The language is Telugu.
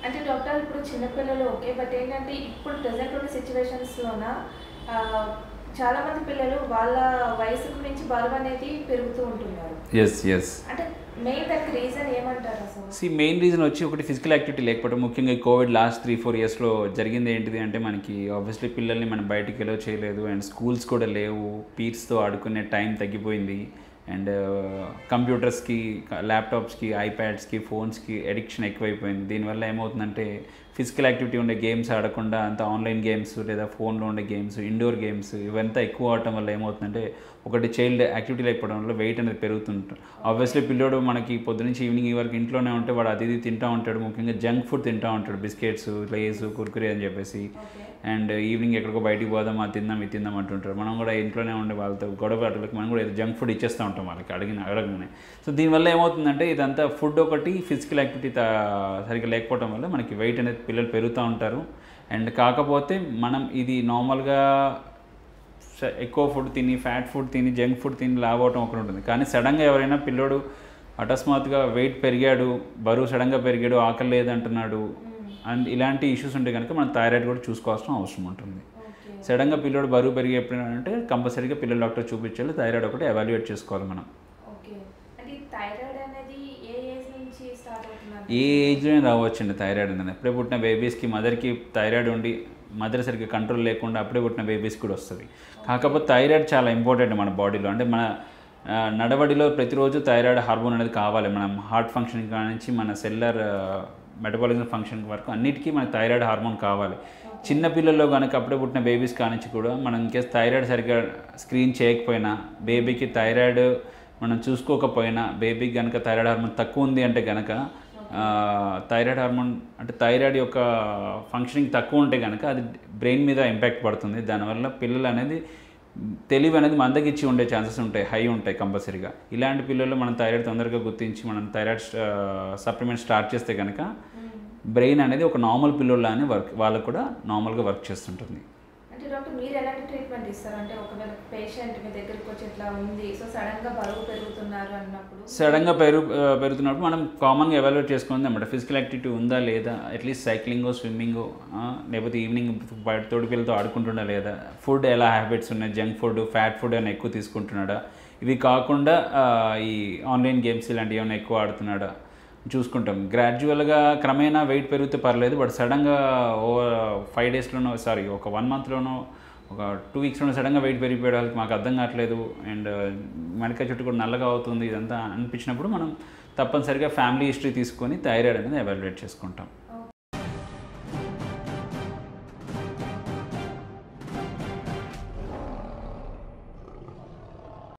అంటే డాక్టర్ ఇప్పుడు చిన్నపిల్లలు ఓకే బట్ ఏంటంటే ఇప్పుడు ప్రజెంట్ ఉన్న సిచ్యువేషన్స్లోన చాలా మంది పిల్లలు వాళ్ళ వయసుకు మించి బరువు అనేది పెరుగుతూ ఉంటున్నారు ఎస్ ఎస్ అంటే మెయిన్ దానికి రీజన్ ఏమంటారు అసలు సి మెయిన్ రీజన్ వచ్చి ఒకటి ఫిజికల్ యాక్టివిటీ లేకపోవడం ముఖ్యంగా ఈ కోవిడ్ లాస్ట్ త్రీ ఫోర్ ఇయర్స్లో జరిగింది ఏంటిది అంటే మనకి ఆబ్వియస్లీ పిల్లల్ని మనం బయటికి ఎలో చేయలేదు అండ్ స్కూల్స్ కూడా లేవు పీర్స్తో ఆడుకునే టైం తగ్గిపోయింది అండ్ కంప్యూటర్స్కి ల్యాప్టాప్స్కి ఐప్యాడ్స్కి ఫోన్స్కి అడిక్షన్ ఎక్కువైపోయింది దీనివల్ల ఏమవుతుందంటే ఫిజికల్ యాక్టివిటీ ఉండే గేమ్స్ ఆడకుండా అంత ఆన్లైన్ గేమ్స్ లేదా ఫోన్లో ఉండే గేమ్స్ ఇండోర్ గేమ్స్ ఇవంతా ఎక్కువ ఆడటం వల్ల ఏమవుతుందంటే ఒకటి చైల్డ్ యాక్టివిటీ లేకపోవడం వల్ల వెయిట్ అనేది పెరుగుతుంటాడు ఆబ్వియస్లీ పిల్లోడు మనకి పొద్దునుంచి ఈవినింగ్ ఈ వరకు ఇంట్లోనే ఉంటే వాడు అది ఇది తింటూ ఉంటాడు ముఖ్యంగా జంక్ ఫుడ్ తింటూ ఉంటాడు బిస్కెట్స్ లేస్ కుర్కురే అని చెప్పేసి ఓకే అండ్ ఈవినింగ్ ఎక్కడికో బయటికి పోదాం అది తిందాం ఇది తిందాం అంటుంటారు మనం కూడా ఇంట్లోనే ఉండే వాళ్ళతో గొడవ పడలేక మనం కూడా ఏదో జంక్ ఫుడ్ ఇచ్చేస్తూ ఉంటాం వాళ్ళకి అడిగిన అడగగానే సో దీనివల్ల ఏమవుతుందంటే ఇదంతా ఫుడ్ ఒకటి ఫిజికల్ యాక్టివిటీ సరిగ్గా లేకపోవడం వల్ల మనకి వెయిట్ అనేది పిల్లలు పెరుగుతూ ఉంటారు అండ్ కాకపోతే మనం ఇది నార్మల్గా స- ఎక్కువ ఫుడ్ తిని ఫ్యాట్ ఫుడ్ తిని జంక్ ఫుడ్ తిని లావ్ అవటం ఒకటి ఉంటుంది కానీ సడన్గా ఎవరైనా పిల్లోడు అకస్మాత్తుగా వెయిట్ పెరిగాడు బరువు సడన్గా పెరిగాడు ఆకలి లేదంటున్నాడు అండ్ ఇలాంటి ఇష్యూస్ ఉంటే కనుక మనం థైరాయిడ్ కూడా చూసుకోవాల్సిన అవసరం ఉంటుంది ఓకే సడన్గా పిల్లోడు బరువు పెరిగి ఎప్పుడంటే కంపల్సరీగా పిల్లల డాక్టర్ చూపించాలి థైరాయిడ్ ఒకటి ఎవాల్యుయేట్ చేసుకోవాలి మనం ఓకే అంటే ఈ థైరాయిడ్ అనేది ఏ ఏజ్ నుంచి స్టార్ట్ అవుతున్నారు ఏ ఏజ్లో రావచ్చండి థైరాయిడ్ అనేది అప్పుడే పుట్టిన బేబీస్కి మదర్కి థైరాయిడ్ ఉండి మదర్ సరిగ్గా కంట్రోల్ లేకుండా అప్పుడే పుట్టిన బేబీస్ కూడా వస్తుంది కాకపోతే థైరాయిడ్ చాలా ఇంపార్టెంట్ మన బాడీలో అంటే మన ఆ, నడవడిలో ప్రతిరోజు థైరాయిడ్ హార్మోన్ అనేది కావాలి మనం హార్ట్ ఫంక్షన్ కానించి మన సెల్లర్ మెటబాలిజం ఫంక్షన్ వరకు అన్నిటికీ మనకి థైరాయిడ్ హార్మోన్ కావాలి చిన్న పిల్లల్లో కనుక అప్పుడే పుట్టిన బేబీస్ కానించి కూడా మనం ఇంకేస్ థైరాయిడ్ సరిగ్గా స్క్రీన్ చేయకపోయినా బేబీకి థైరాయిడ్ మనం చూసుకోకపోయినా బేబీకి కనుక థైరాయిడ్ హార్మోన్ తక్కువ ఉంది అంటే కనుక థైరాయిడ్ హార్మోన్ అంటే థైరాయిడ్ యొక్క ఫంక్షనింగ్ తక్కువ ఉంటే కనుక అది బ్రెయిన్ మీద ఇంపాక్ట్ పడుతుంది దానివల్ల పిల్లలు అనేది తెలివి అనేది మందగిచ్చి ఉండే ఛాన్సెస్ ఉంటాయి హై ఉంటాయి కంపల్సరీగా ఇలాంటి పిల్లల్లో మనం థైరాయిడ్ తొందరగా గుర్తించి మనం థైరాయిడ్ సప్లిమెంట్ స్టార్ట్ చేస్తే కనుక బ్రెయిన్ అనేది ఒక నార్మల్ పిల్లోళ్ళని వర్క్ వాళ్ళకు కూడా నార్మల్గా వర్క్ చేస్తుంటుంది అంటే డాక్టర్ మీరు ఎలాంటి ట్రీట్మెంట్ ఇస్తారు అంటే ఒకవేళ పేషెంట్ మీ దగ్గరికి వచ్చి ఇట్లా ఉంది సో సడన్ గా బరువు పెరుగుతున్నారు అన్నప్పుడు సడన్గా పెరుగు ఆ, పెరుగుతున్నప్పుడు మనం కామన్గా ఎవాల్యుయేట్ చేసుకుంది అనమాట ఫిజికల్ యాక్టివిటీ ఉందా లేదా అట్లీస్ట్ సైక్లింగ్ స్విమ్మింగ్ లేకపోతే ఈవినింగ్ బయట తోటి పిల్లలతో ఆడుకుంటున్నా లేదా ఫుడ్ ఎలా హ్యాబిట్స్ ఉన్నాయి జంక్ ఫుడ్ ఫ్యాట్ ఫుడ్ ఏమైనా ఎక్కువ తీసుకుంటున్నాడా ఇవి కాకుండా ఆ, ఈ ఆన్లైన్ గేమ్స్ ఇలాంటివి ఏమైనా ఎక్కువ ఆడుతున్నాడా చూసుకుంటాం గ్రాడ్యువల్గా క్రమేణా వెయిట్ పెరిగితే పర్లేదు బట్ సడన్గా ఓ ఫైవ్ డేస్లోనో సారీ ఒక వన్ మంత్లోనో ఒక టూ వీక్స్లోనో సడన్గా వెయిట్ పెరిగిపోయే వాళ్ళకి మాకు అర్థం కావట్లేదు అండ్ మెడకాయ చుట్టూ కూడా నల్లగా అవుతుంది ఇదంతా అనిపించినప్పుడు మనం తప్పనిసరిగా ఫ్యామిలీ హిస్టరీ తీసుకొని థైరాయిడ్ అనేది ఎవాల్యుయేట్ చేసుకుంటాం